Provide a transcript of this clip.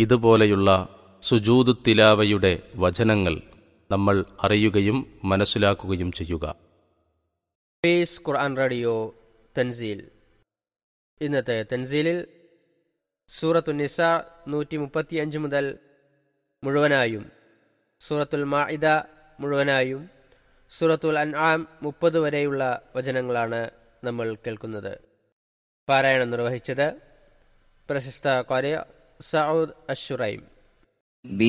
ഇതുപോലെയുള്ള സുജൂദ് തിലാവയുടെ വചനങ്ങൾ നമ്മൾ അറിയുകയും മനസ്സിലാക്കുകയും ചെയ്യുക പീസ് ഖുർആൻ റേഡിയോ തൻസീൽ ഇന്നത്തെ തൻസീലിൽ സൂറത്തു നിസ നൂറ്റി മുപ്പത്തി അഞ്ച് മുതൽ മുഴുവനായും സൂറത്തുൽ മാഇദ മുഴുവനായും സൂറത്തുൽ അൻആം മുപ്പത് വരെയുള്ള വചനങ്ങളാണ് നമ്മൾ കേൾക്കുന്നത് പാരായണം നിർവഹിച്ചത് പ്രശസ്ത കാര്യ സൗദ് അഷുറൈം